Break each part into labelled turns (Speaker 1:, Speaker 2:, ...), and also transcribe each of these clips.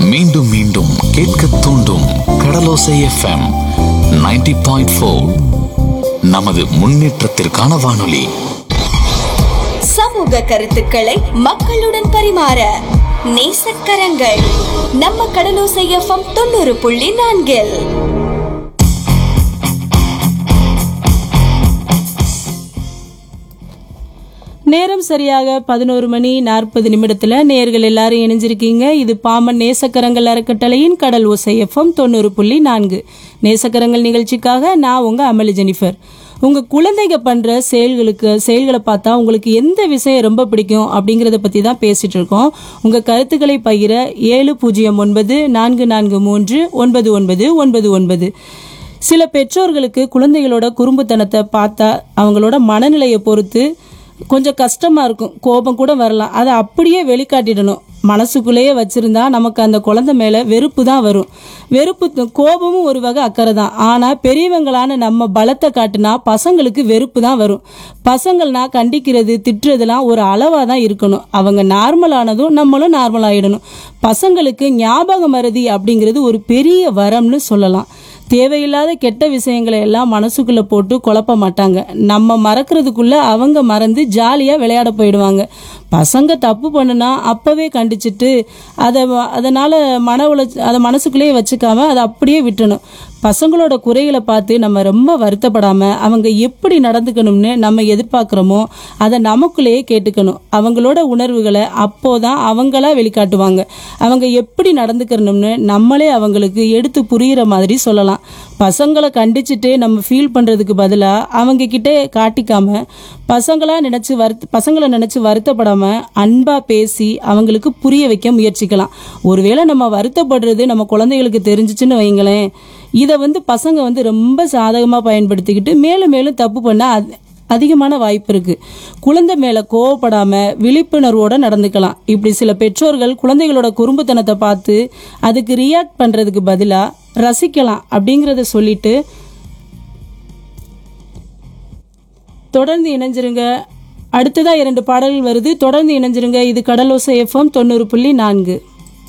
Speaker 1: மீண்டும் மீண்டும் கேட்க தூண்டும் கடலோசை எஃப்எம் 90.4 பாயிண்ட் நமது முன்னேற்றத்திற்கான வானொலி
Speaker 2: சமூக கருத்துக்களை மக்களுடன் பரிமாற நேசக்கரங்கள் நம்ம கடலோசை எஃப்எம் தொண்ணூறு புள்ளி நான்கில்
Speaker 3: நேரம் சரியாக பதினோரு மணி நாற்பது நிமிடத்துல நேர்கள் எல்லாரும் இணைஞ்சிருக்கீங்க இது பாமன் நேசக்கரங்கள் அறக்கட்டளையின் கடல் ஓசை எஃப்எம் தொண்ணூறு புள்ளி நான்கு நேசக்கரங்கள் நிகழ்ச்சிக்காக நான் உங்க அமளி ஜெனிஃபர் உங்க குழந்தைங்க பண்ற செயல்களுக்கு செயல்களை பார்த்தா உங்களுக்கு எந்த விஷயம் ரொம்ப பிடிக்கும் அப்படிங்கறத பத்தி தான் பேசிட்டு இருக்கோம் உங்க கருத்துக்களை பகிர ஏழு பூஜ்ஜியம் ஒன்பது நான்கு நான்கு மூன்று ஒன்பது ஒன்பது ஒன்பது ஒன்பது சில பெற்றோர்களுக்கு குழந்தைகளோட குறும்புத்தனத்தை பார்த்தா அவங்களோட மனநிலையை பொறுத்து கொஞ்சம் கஷ்டமா இருக்கும் கோபம் கூட வரலாம் அதை அப்படியே வெளிக்காட்டிடணும் மனசுக்குள்ளேயே வச்சிருந்தா நமக்கு அந்த குழந்தை மேல வெறுப்பு தான் வரும் வெறுப்பு த- கோபமும் ஒரு வகை அக்கறை தான் ஆனா பெரியவங்களான நம்ம பலத்தை காட்டினா பசங்களுக்கு வெறுப்பு தான் வரும் பசங்கள்னா கண்டிக்கிறது திட்டுறதுலாம் ஒரு அளவா தான் இருக்கணும் அவங்க நார்மல் ஆனதும் நம்மளும் நார்மல் ஆயிடணும் பசங்களுக்கு ஞாபக மறதி அப்படிங்கிறது ஒரு பெரிய வரம்னு சொல்லலாம் தேவையில்லாத கெட்ட விஷயங்களை எல்லாம் மனசுக்குள்ள போட்டு குழப்ப மாட்டாங்க நம்ம மறக்கிறதுக்குள்ள அவங்க மறந்து ஜாலியா விளையாட போயிடுவாங்க பசங்க தப்பு பண்ணுனா அப்பவே கண்டிச்சிட்டு அதை அதனால மன உளைச்ச அதை மனசுக்குள்ளேயே வச்சுக்காம அதை அப்படியே விட்டணும் பசங்களோட குறைகளை பார்த்து நம்ம ரொம்ப வருத்தப்படாம அவங்க எப்படி நடந்துக்கணும்னு நம்ம எதிர்பார்க்குறோமோ அதை நமக்குள்ளேயே கேட்டுக்கணும் அவங்களோட உணர்வுகளை அப்போதான் அவங்களா வெளிக்காட்டுவாங்க அவங்க எப்படி நடந்துக்கணும்னு நம்மளே அவங்களுக்கு எடுத்து புரியிற மாதிரி சொல்லலாம் பசங்களை கண்டிச்சுட்டு நம்ம ஃபீல் பண்றதுக்கு பதிலா அவங்க கிட்ட காட்டிக்காம பசங்களா நினைச்சு வருத்த பசங்களை நினைச்சு வருத்தப்படாம அன்பா பேசி அவங்களுக்கு புரிய வைக்க முயற்சிக்கலாம் ஒருவேளை நம்ம வருத்தப்படுறது நம்ம குழந்தைகளுக்கு தெரிஞ்சிச்சுன்னு வைங்களேன் இதை வந்து பசங்க வந்து ரொம்ப சாதகமா பயன்படுத்திக்கிட்டு மேலும் மேலும் தப்பு பண்ண அது- அதிகமான வாய்ப்பு இருக்கு குழந்தை மேல கோவப்படாம விழிப்புணர்வோட நடந்துக்கலாம் இப்படி சில பெற்றோர்கள் குழந்தைகளோட குறும்புத்தனத்தை பார்த்து அதுக்கு ரியாக்ட் பண்றதுக்கு பதிலா ரசிக்கலாம் அப்படிங்கறத சொல்லிட்டு தொடர்ந்து இணைஞ்சிருங்க அடுத்ததா இரண்டு பாடல்கள் வருது தொடர்ந்து இணைஞ்சிருங்க இது கடலோசை எஃப்எம் தொண்ணூறு புள்ளி நான்கு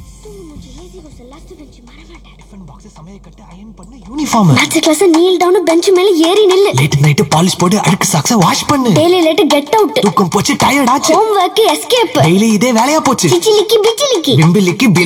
Speaker 4: uniform
Speaker 5: maths class kneel down bench மேல ஏறி நில்லு
Speaker 4: லேட் நைட் பாலிஷ் போட்டு அழுக்கு சாக்ஸ வாஷ் பண்ணு
Speaker 5: டெய்லி லேட் கெட் அவுட்
Speaker 4: தூக்கம் போச்சு டயர்ட் ஆச்சு
Speaker 5: ஹோம் ஒர்க் எஸ்கேப்
Speaker 4: டெய்லி இதே வேலையா போச்சு
Speaker 5: சிச்சிலிக்கி பிச்சிலிக்கி
Speaker 4: பிம்பிலிக்கு